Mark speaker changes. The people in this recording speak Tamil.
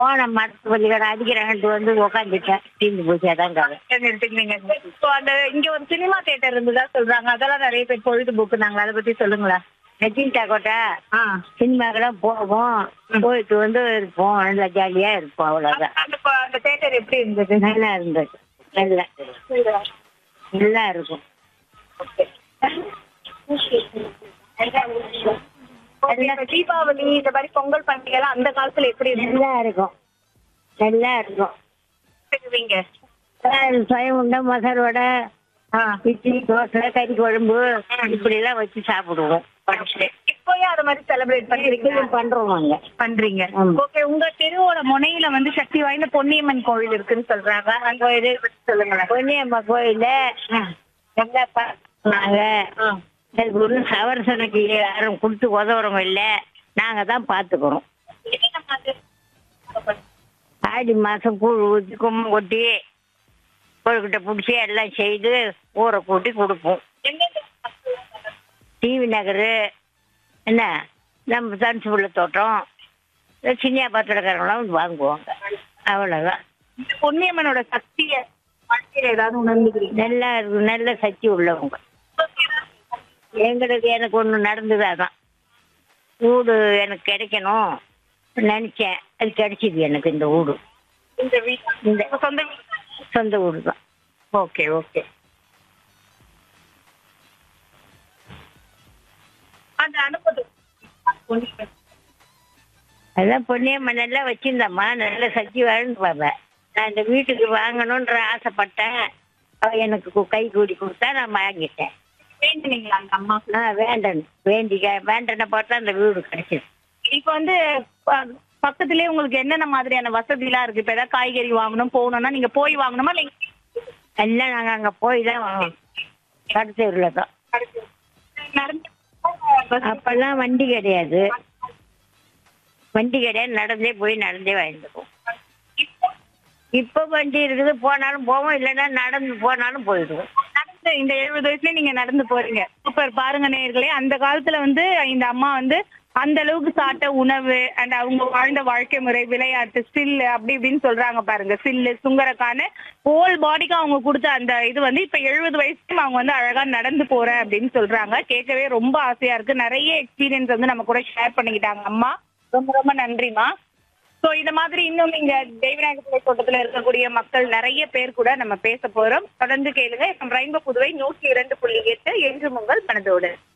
Speaker 1: போன மரத்து பள்ளிக்கூட அடிக்கிறாங்கன்ட்டு வந்து உக்காந்துட்டேன் தீர்ந்து போச்சு அதான் கதை
Speaker 2: நிறுத்திக்கிங்க இப்போ அந்த இங்க ஒரு சினிமா தியேட்டர் இருந்ததா சொல்றாங்க அதெல்லாம் நிறைய பேர் பொழுதுபோக்குனாங்க அதை பத்தி சொல்லுங்களேன்
Speaker 1: நெச்சின்டா கோட்டை
Speaker 2: ஆ
Speaker 1: சினிமாக்கெல்லாம் போவோம் போயிட்டு வந்து இருப்போம் நல்லா ஜாலியா இருப்போம் அவ்வளவுதான்
Speaker 2: அந்த ப- அந்த தியேட்டர் எப்படி இருந்தது
Speaker 1: நல்லா இருந்தது நல்லா நல்லா இருக்கும்
Speaker 2: Okay, இப்ப தீபாவளி இந்த மாதிரி பொங்கல் பண்டிகை எல்லாம் அந்த காலத்துல எப்படி
Speaker 1: நல்லா இருக்கும் நல்லா இருக்கும்
Speaker 2: இருந்தீங்க
Speaker 1: சுயம் உண்டை மசால் வடை இட்லி தோசை கறி குழம்பு இப்படி எல்லாம் வச்சு சாப்பிடுவோம் படிச்சு
Speaker 2: இப்போயே அது மாதிரி செலிப்ரேட் பண்ணிருக்கீங்க
Speaker 1: பண்றோம் நாங்க
Speaker 2: பண்றீங்க
Speaker 1: ஆமா.
Speaker 2: ஓகே உங்க தெருவோட முனையில வந்து சக்தி வாய்ந்த பொன்னியம்மன் கோவில் இருக்குன்னு சொல்றாங்க அந்த இதை பத்தி சொல்லுங்களேன்
Speaker 1: பொன்னியம்மா கோயில நல்லா பார்த்தாங்க அதுக்கு ஒன்றும் சவரசனுக்கு யாரும் கொடுத்து உதவுறவங்க இல்லை நாங்க தான் பார்த்துக்கிறோம் ஆடி மாசம் கூழ் ஊற்றி கும்பம் கொட்டி கொழுக்கிட்ட பிடிச்சி எல்லாம் செய்து ஊரை கூட்டி கொடுப்போம் டிவி நகர் என்ன நம்ம தனுசுபுள்ள தோட்டம் இந்த சின்ன பத்திரக்காரங்களாம் வந்து வாங்குவாங்க அவ்வளோதான்
Speaker 2: இந்த பொன்னியம்மனோட சக்திய வாழ்க்கையில ஏதாவது உணர்ந்துக்கிறீங்க
Speaker 1: நல்லா இருக்கு நல்ல சக்தி உள்ளவங்க எங்களுக்கு எனக்கு ஒன்று நடந்தது அதான் வீடு எனக்கு கிடைக்கணும் நினச்சேன் அது கிடைச்சிது எனக்கு இந்த வீடு
Speaker 2: இந்த வீடு
Speaker 1: இந்த
Speaker 2: உங்க சொந்த வீடு
Speaker 1: சொந்த வீடு தான்
Speaker 2: ஓகே ஓகே அந்த அனுபவம் பொன்னியம்மன்.
Speaker 1: அதான் பொன்னியம்மா நல்லா வச்சிருந்தம்மா நல்ல சக்தி வாழ்ந்து பார்ப்பேன் நான் இந்த வீட்டுக்கு வாங்கணுன்ற ஆசைப்பட்டேன் அவ எனக்கு கு- கை கூடி கொடுத்தா நான் வாங்கிட்டேன்
Speaker 2: வேண்டுனீங்களா அந்த அம்மாக்கு
Speaker 1: ஆ வேண்டன் வேண்டிக்க வேண்டனை பார்த்தா அந்த வீடு கிடைச்சிது
Speaker 2: இப்ப வந்து ப- பக்கத்துலயே உங்களுக்கு என்னென்ன மாதிரியான வசதி எல்லாம் இருக்கு இப்ப ஏதாவது காய்கறி வாங்கணும் போகணும்னா நீங்க போய் வாங்கணுமா இல்ல
Speaker 1: எல்லாம் நாங்கள் அங்கே போய் தான் வாங்கணும் கடத்தூரில் தான்
Speaker 2: நடந்து
Speaker 1: அப்பெல்லாம் வண்டி கிடையாது வண்டி கிடையாது நடந்தே போய் நடந்தே வாழ்ந்துக்குவோம் இப்போ வண்டி இருக்குது போனாலும் போவோம் இல்லைன்னா நடந்து போனாலும் போயிடுவோம்
Speaker 2: நடந்து இந்த எழுபது வயசுல நீங்க நடந்து போறீங்க சூப்பர் பாருங்க நேயர்களே அந்த காலத்துல வந்து இந்த அம்மா வந்து அந்த அளவுக்கு சாப்பிட்ட உணவு அண்ட் அவங்க வாழ்ந்த வாழ்க்கை முறை விளையாட்டு ஸ்டில் அப்படி இப்படின்னு சொல்றாங்க பாருங்க சில்லு சுங்கரக்கான ஹோல் பாடிக்கு அவங்க கொடுத்த அந்த இது வந்து இப்ப எழுபது வயசுக்கும் அவங்க வந்து அழகா நடந்து போறேன் அப்படின்னு சொல்றாங்க கேட்கவே ரொம்ப ஆசையா இருக்கு நிறைய எக்ஸ்பீரியன்ஸ் வந்து நம்ம கூட ஷேர் பண்ணிக்கிட்டாங்க அம்மா ரொம்ப ரொம்ப நன்றிமா சோ இந்த மாதிரி இன்னும் இங்க தெய்வநாயகத்துறை தோட்டத்துல இருக்கக்கூடிய மக்கள் நிறைய பேர் கூட நம்ம பேச போறோம் தொடர்ந்து கேளுங்க ரெயின்போ புதுவை நூற்றி இரண்டு புள்ளி எட்டு என்று உங்கள் மனதோடு